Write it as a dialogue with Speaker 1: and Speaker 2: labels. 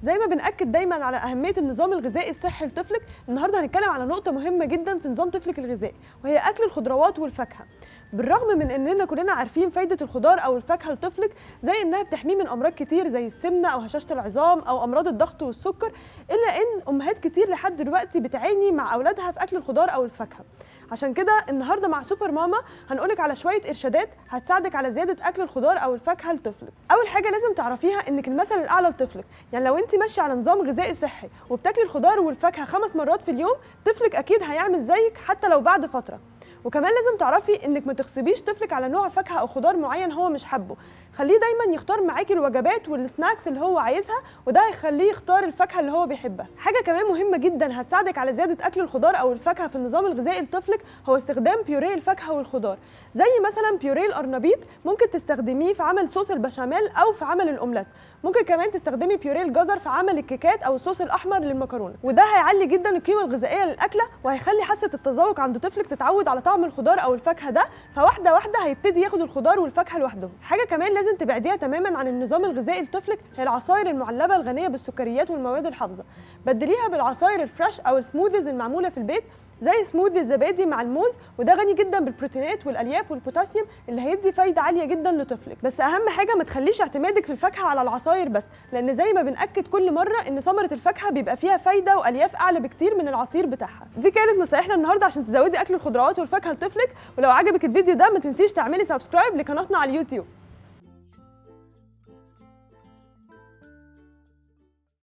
Speaker 1: زي ما بنأكد دايما على أهمية النظام الغذائي الصحي لطفلك النهارده هنتكلم على نقطة مهمة جدا في نظام طفلك الغذائي وهي أكل الخضروات والفاكهة بالرغم من اننا كلنا عارفين فايده الخضار او الفاكهه لطفلك زي انها بتحميه من امراض كتير زي السمنه او هشاشه العظام او امراض الضغط والسكر الا ان امهات كتير لحد دلوقتي بتعاني مع اولادها في اكل الخضار او الفاكهه عشان كده النهارده مع سوبر ماما هنقولك على شويه ارشادات هتساعدك على زياده اكل الخضار او الفاكهه لطفلك اول حاجه لازم تعرفيها انك المثل الاعلى لطفلك يعني لو انت ماشيه على نظام غذائي صحي وبتاكلي الخضار والفاكهه خمس مرات في اليوم طفلك اكيد هيعمل زيك حتى لو بعد فتره وكمان لازم تعرفي انك ما تغصبيش طفلك على نوع فاكهه او خضار معين هو مش حابه خليه دايما يختار معاكي الوجبات والسناكس اللي هو عايزها وده هيخليه يختار الفاكهه اللي هو بيحبها حاجه كمان مهمه جدا هتساعدك على زياده اكل الخضار او الفاكهه في النظام الغذائي لطفلك هو استخدام بيوريه الفاكهه والخضار زي مثلا بيوريه القرنبيط ممكن تستخدميه في عمل صوص البشاميل او في عمل الاومليت ممكن كمان تستخدمي بيوريه الجزر في عمل الكيكات او الصوص الاحمر للمكرونه وده هيعلي جدا القيمه الغذائيه للاكله وهيخلي حاسه التذوق عند طفلك تتعود على طعم الخضار او الفاكهه ده فواحده واحده هيبتدي ياخد الخضار والفاكهه لوحدهم حاجه كمان لازم تبعديها تماما عن النظام الغذائي لطفلك هي العصاير المعلبه الغنيه بالسكريات والمواد الحافظه بدليها بالعصاير الفريش او السموذيز المعموله في البيت زي سموذي الزبادي مع الموز وده غني جدا بالبروتينات والالياف والبوتاسيوم اللي هيدي فايده عاليه جدا لطفلك بس اهم حاجه ما تخليش اعتمادك في الفاكهه على العصاير بس لان زي ما بناكد كل مره ان ثمره الفاكهه بيبقى فيها فايده والياف اعلى بكتير من العصير بتاعها دي كانت نصايحنا النهارده عشان تزودي اكل الخضروات والفاكهه لطفلك ولو عجبك الفيديو ده ما تنسيش تعملي سبسكرايب لقناتنا على اليوتيوب